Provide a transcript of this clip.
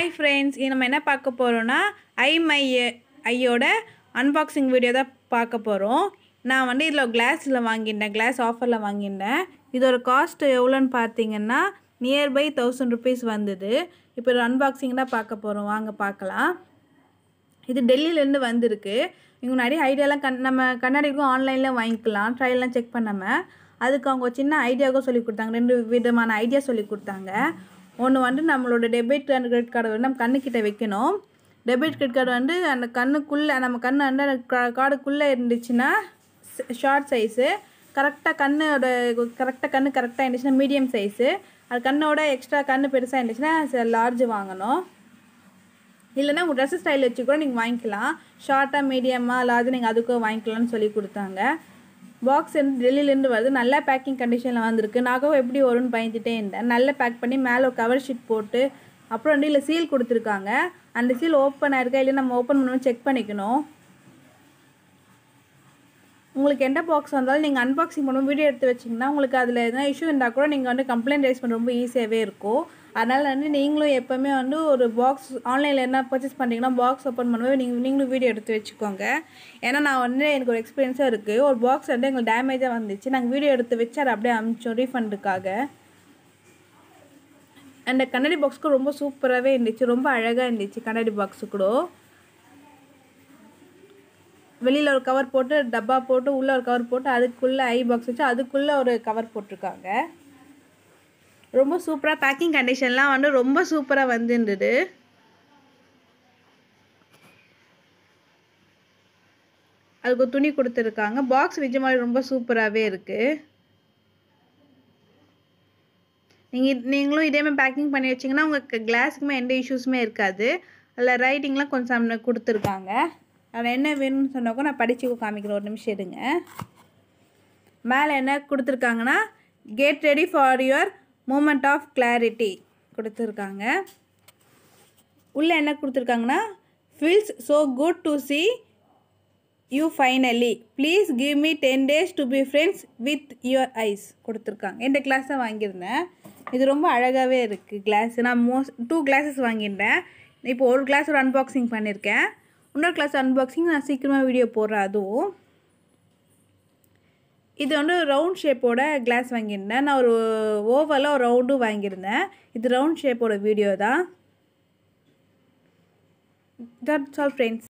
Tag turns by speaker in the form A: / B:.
A: hi friends நம்ம என்ன பார்க்க போகிறோன்னா ஐ மை ஐயோட அன்பாக்சிங் வீடியோ தான் பார்க்க போகிறோம் நான் வந்து இதில் கிளாஸில் வாங்கியிருந்தேன் கிளாஸ் ஆஃபரில் வாங்கியிருந்தேன் இதோட காஸ்ட் எவ்வளோன்னு பார்த்தீங்கன்னா நியர்பை தௌசண்ட் ருபீஸ் வந்தது இப்போ ஒரு அன்பாக்சிங் தான் பார்க்க போகிறோம் வாங்க பார்க்கலாம் இது டெல்லியிலேருந்து வந்திருக்கு இவங்க நிறைய ஐடியாலாம் கண் நம்ம கண்ணாடிக்கும் ஆன்லைனில் வாங்கிக்கலாம் ட்ரையெல்லாம் செக் பண்ணாமல் அதுக்கு அவங்க ஒரு சின்ன ஐடியாவுக்கும் சொல்லி கொடுத்தாங்க ரெண்டு விதமான ஐடியா சொல்லி கொடுத்தாங்க ஒன்று வந்து நம்மளோட டெபிட் அண்ட் கிரெடிட் கார்டை வந்து நம்ம கண்ணுக்கிட்ட வைக்கணும் டெபிட் கிரெடிட் கார்டு வந்து அந்த கண்ணுக்குள்ளே நம்ம கண் வந்து அந்த கார்டுக்குள்ளே இருந்துச்சுன்னா ஷார்ட் சைஸு கரெக்டாக கண்ணோட கரெக்டாக கண்ணு கரெக்டாக இருந்துச்சுன்னா மீடியம் சைஸு அது கண்ணோட எக்ஸ்ட்ரா கண்ணு பெருசாக இருந்துச்சுன்னா லார்ஜ் வாங்கணும் இல்லைன்னா உங்கள் ட்ரெஸ் ஸ்டைல் வச்சு கூட நீங்கள் வாங்கிக்கலாம் ஷார்ட்டாக மீடியமாக லார்ஜ் நீங்கள் அதுக்கும் வாங்கிக்கலாம்னு சொல்லி கொடுத்தாங்க பாக்ஸ் வந்து டெல்லியிலேருந்து வருது நல்ல பேக்கிங் கண்டிஷனில் வந்திருக்கு நாகவும் எப்படி வரும்னு பயந்துட்டே இருந்தேன் நல்லா பேக் பண்ணி மேலே ஒரு கவர் ஷீட் போட்டு அப்புறம் வந்து இல்லை சீல் கொடுத்துருக்காங்க அந்த சீல் ஓப்பன் ஆயிருக்கா இல்லை நம்ம ஓப்பன் பண்ணுவோம் செக் பண்ணிக்கணும் உங்களுக்கு எந்த பாக்ஸ் வந்தாலும் நீங்கள் அன்பாக்சிங் பண்ணுவோம் வீடியோ எடுத்து வச்சிங்கன்னா உங்களுக்கு அதில் எதனா இஷ்யூ இருந்தால் கூட நீங்கள் வந்து கம்ப்ளைண்ட் ரைஸ் பண்ண ரொம்ப ஈஸியாகவே இருக்கும் அதனால் வந்து நீங்களும் எப்போவுமே வந்து ஒரு பாக்ஸ் ஆன்லைனில் என்ன பர்ச்சேஸ் பண்ணுறீங்கன்னா பாக்ஸ் ஓப்பன் பண்ணும்போது நீங்கள் நீங்களும் வீடியோ எடுத்து வச்சுக்கோங்க ஏன்னா நான் வந்து எனக்கு ஒரு எக்ஸ்பீரியன்ஸாக இருக்குது ஒரு பாக்ஸ் வந்து எங்களுக்கு டேமேஜாக வந்துச்சு நாங்கள் வீடியோ எடுத்து வச்சு அதை அப்படியே அமிச்சோம் ரீஃபண்டுக்காக அந்த கண்ணாடி பாக்ஸுக்கு ரொம்ப சூப்பராகவே இருந்துச்சு ரொம்ப அழகாக இருந்துச்சு கண்ணாடி பாக்ஸு கூட வெளியில் ஒரு கவர் போட்டு டப்பா போட்டு உள்ளே ஒரு கவர் போட்டு அதுக்குள்ளே ஐ பாக்ஸ் வச்சு அதுக்குள்ளே ஒரு கவர் போட்டிருக்காங்க ரொம்ப சூப்பராக பேக்கிங் கண்டிஷன்லாம் வந்து ரொம்ப சூப்பராக வந்துருந்தது அதுக்கு துணி கொடுத்துருக்காங்க பாக்ஸ் விஜய் மாதிரி ரொம்ப சூப்பராகவே இருக்குது நீங்கள் நீங்களும் இதேமாதிரி பேக்கிங் பண்ணி வச்சிங்கன்னா உங்களுக்கு கிளாஸுக்குமே எந்த இஷ்யூஸுமே இருக்காது அதில் ரைட்டிங்லாம் கொஞ்சம் கொடுத்துருக்காங்க அதில் என்ன வேணும்னு சொன்னாக்கோ நான் படித்து காமிக்கிறேன் ஒரு நிமிஷம் இருங்க மேலே என்ன கொடுத்துருக்காங்கன்னா get ready for your moment of clarity கொடுத்துருக்காங்க உள்ளே என்ன கொடுத்துருக்காங்கன்னா feels so good to see you finally please give me ten days to be friends with your eyes கொடுத்துருக்காங்க இந்த கிளாஸ் தான் வாங்கியிருந்தேன் இது ரொம்ப அழகாகவே இருக்குது கிளாஸ் நான் மோஸ்ட் டூ கிளாஸஸ் வாங்கியிருந்தேன் இப்போ ஒரு கிளாஸ் ஒரு அன்பாக்சிங் பண்ணியிருக்கேன் இன்னொரு கிளாஸ் அன்பாக்சிங் நான் சீக்கிரமாக வீடியோ போடுறேன் அதுவும் இது வந்து ரவுண்ட் ஷேப்போட கிளாஸ் வாங்கியிருந்தேன் நான் ஒரு ஓவலாக ஒரு ரவுண்டும் வாங்கியிருந்தேன் இது ரவுண்ட் ஷேப்போட வீடியோ தான் தட்ஸ் ஆல் ஃப்ரெண்ட்ஸ்